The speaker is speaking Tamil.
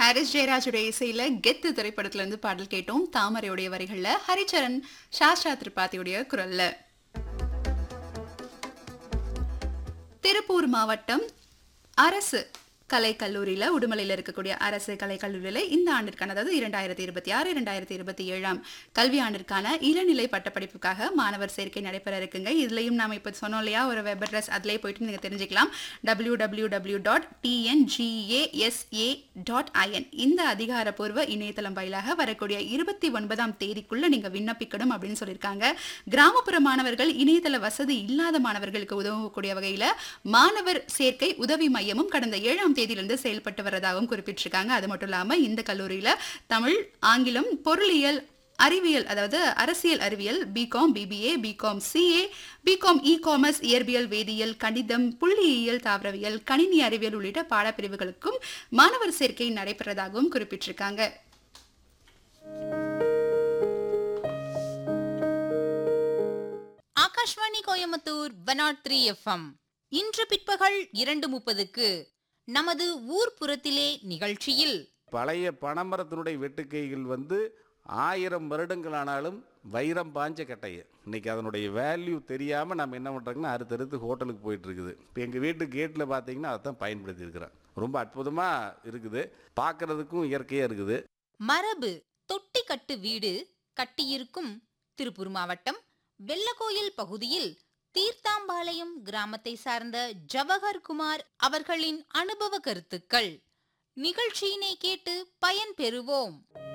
ஹாரிஸ் ஜெயராஜுடைய இசையில கெத்து திரைப்படத்துல இருந்து பாடல் கேட்டோம் தாமரையுடைய வரிகள்ல ஹரிச்சரன் சாஸ்திரா திரிபாத்தியுடைய குரல்ல திருப்பூர் மாவட்டம் அரசு கலைக்கல்லூரியில உடுமலையில் இருக்கக்கூடிய அரசு கலைக்கல்லூரியில இந்த ஆண்டிற்கான அதாவது இரண்டாயிரத்தி இருபத்தி ஆறு இரண்டாயிரத்தி இருபத்தி ஏழாம் கல்வி ஆண்டிற்கான இளநிலை பட்டப்படிப்புக்காக மாணவர் சேர்க்கை நடைபெற இருக்குங்க இதுலயும் நாம இப்ப சொன்னோம் இல்லையா ஒரு வெப் அட்ரஸ் அதிலே போயிட்டு நீங்க தெரிஞ்சுக்கலாம் W W W dot TNGASA dot IN இந்த அதிகாரப்பூர்வ இணையதளம் வாயிலாக வரக்கூடிய இருபத்தி ஒன்பதாம் தேதிக்குள்ள நீங்க விண்ணப்பிக்கணும் அப்படின்னு சொல்லியிருக்காங்க கிராமப்புற மாணவர்கள் இணையதள வசதி இல்லாத மாணவர்களுக்கு உதவக்கூடிய வகையில மாணவர் சேர்க்கை உதவி மையமும் கடந்த ஏழாம் தேதியிலிருந்து செயல்பட்டு வர்றதாகவும் குறிப்பிட்டிருக்காங்க அது மட்டும் இல்லாம இந்த கல்லூரியில தமிழ் ஆங்கிலம் பொருளியல் அறிவியல் அதாவது அரசியல் அறிவியல் BCom BBA BCom CA BCom E commerce இயற்பியல் வேதியியல் கணிதம் புள்ளியியல் தாவரவியல் கணினி அறிவியல் உள்ளிட்ட பாடப்பிரிவுகளுக்கும் மாணவர் சேர்க்கை நடைபெறதாகவும் குறிப்பிட்டிருக்காங்க Akashvani Coimbatore one three FM இன்று பிற்பகல் இரண்டு முப்பதுக்கு நமது ஊர் புறத்திலே நிகழ்ச்சியில் பழைய பனைமரத்தினுடைய வெட்டுக்கைகள் வந்து ஆயிரம் வருடங்கள் ஆனாலும் வைரம் பாஞ்ச கட்டையை இன்னைக்கு அதனுடைய வேல்யூ தெரியாமல் நம்ம என்ன பண்ணுறோங்கன்னா அடுத்தடுத்து ஹோட்டலுக்கு போயிட்டு இருக்குது இப்போ எங்கள் வீட்டு கேட்டில் பார்த்தீங்கன்னா அதை தான் பயன்படுத்தி இருக்கிறோம் ரொம்ப அற்புதமாக இருக்குது பார்க்கறதுக்கும் இயற்கையாக இருக்குது மரபு தொட்டி கட்டு வீடு கட்டியிருக்கும் திருப்பூர் மாவட்டம் வெள்ளக்கோயில் பகுதியில் தீர்த்தாம்பாளையம் கிராமத்தை சார்ந்த ஜவஹர் குமார் அவர்களின் அனுபவ கருத்துக்கள் நிகழ்ச்சியினை கேட்டு பயன் பெறுவோம்